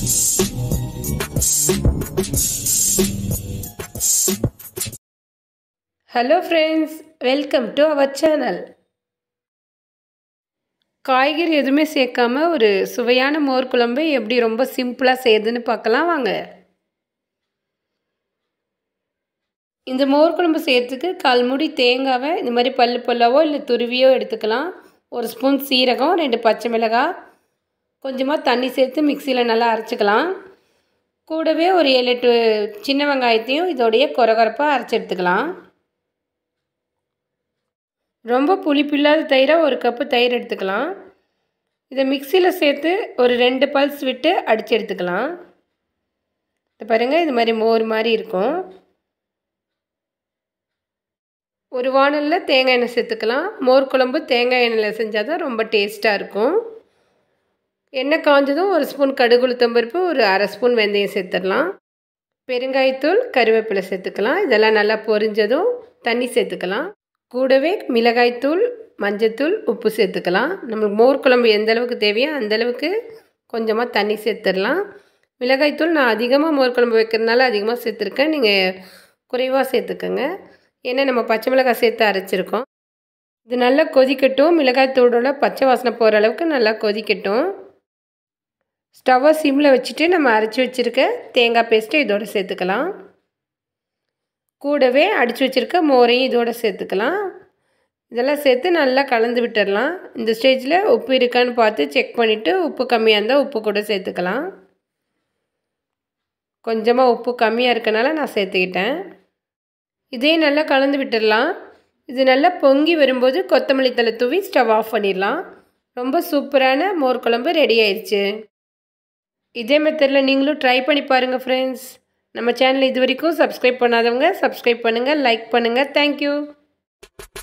hello friends welcome to our channel காய்கறி எதுவுமே சேர்க்காம ஒரு சுவையான மோர் குழம்பு எப்படி ரொம்ப சிம்பிளாக செய்யுதுன்னு பார்க்கலாம் வாங்க இந்த மோர் குழம்பு செய்யறதுக்கு கால் மூடி தேங்காவை இந்த மாதிரி பல்லு பல்லாவோ இல்லை துருவியோ எடுத்துக்கலாம் ஒரு ஸ்பூன் சீரகம் ரெண்டு பச்சை மிளகாய் கொஞ்சமாக தண்ணி சேர்த்து மிக்சியில் நல்லா அரைச்சிக்கலாம் கூடவே ஒரு ஏழு எட்டு சின்ன வெங்காயத்தையும் இதோடைய குறகுறப்பாக அரைச்சி எடுத்துக்கலாம் ரொம்ப புளிப்பில்லாத தயிராக ஒரு கப்பு தயிர் எடுத்துக்கலாம் இதை மிக்சியில் சேர்த்து ஒரு ரெண்டு பல்ஸ் விட்டு அடித்து எடுத்துக்கலாம் இது பாருங்கள் இது மாதிரி மோர் மாதிரி இருக்கும் ஒரு வானலில் தேங்காய் எண்ணெய் சேர்த்துக்கலாம் மோர் குழம்பு தேங்காய் எண்ணெயில் செஞ்சால் தான் ரொம்ப டேஸ்ட்டாக இருக்கும் எண்ணெய் காஞ்சதும் ஒரு ஸ்பூன் கடுகு உளுத்தம்பருப்பு ஒரு அரை ஸ்பூன் வெந்தயம் சேர்த்துடலாம் பெருங்காயத்தூள் கருவேப்பிலை சேர்த்துக்கலாம் இதெல்லாம் நல்லா பொரிஞ்சதும் தண்ணி சேர்த்துக்கலாம் கூடவே மிளகாய்த்தூள் மஞ்சத்தூள் உப்பு சேர்த்துக்கலாம் நம்மளுக்கு மோர் குழம்பு எந்த அளவுக்கு தேவையோ அந்தளவுக்கு கொஞ்சமாக தண்ணி சேர்த்துடலாம் மிளகாய்த்தூள் நான் அதிகமாக மோர் குழம்பு வைக்கிறதுனால அதிகமாக சேர்த்துருக்கேன் நீங்கள் குறைவாக சேர்த்துக்கோங்க ஏன்னா நம்ம பச்சை மிளகாய் சேர்த்து அரைச்சிருக்கோம் இது நல்லா கொதிக்கட்டும் மிளகாய்த்தூளோட பச்சை வாசனை போகிற அளவுக்கு நல்லா கொதிக்கட்டும் ஸ்டவ்வை சிம்மில் வச்சுட்டு நம்ம அரைச்சி வச்சுருக்க தேங்காய் பேஸ்ட்டு இதோடு சேர்த்துக்கலாம் கூடவே அடித்து வச்சுருக்க மோரையும் இதோடு சேர்த்துக்கலாம் இதெல்லாம் சேர்த்து நல்லா கலந்து விட்டுடலாம் இந்த ஸ்டேஜில் உப்பு இருக்கான்னு பார்த்து செக் பண்ணிவிட்டு உப்பு கம்மியாக இருந்தால் உப்பு கூட சேர்த்துக்கலாம் கொஞ்சமாக உப்பு கம்மியாக இருக்கனால நான் சேர்த்துக்கிட்டேன் இதே நல்லா கலந்து விட்டுடலாம் இது நல்லா பொங்கி வரும்போது கொத்தமல்லி தலை தூவி ஸ்டவ் ஆஃப் பண்ணிடலாம் ரொம்ப சூப்பரான மோர் குழம்பு ரெடி ஆயிடுச்சு இதே மெத்தடில் நீங்களும் ட்ரை பண்ணி பாருங்கள் ஃப்ரெண்ட்ஸ் நம்ம சேனல் இது வரைக்கும் சப்ஸ்கிரைப் பண்ணாதவங்க சப்ஸ்கிரைப் பண்ணுங்கள் லைக் பண்ணுங்கள் தேங்க்யூ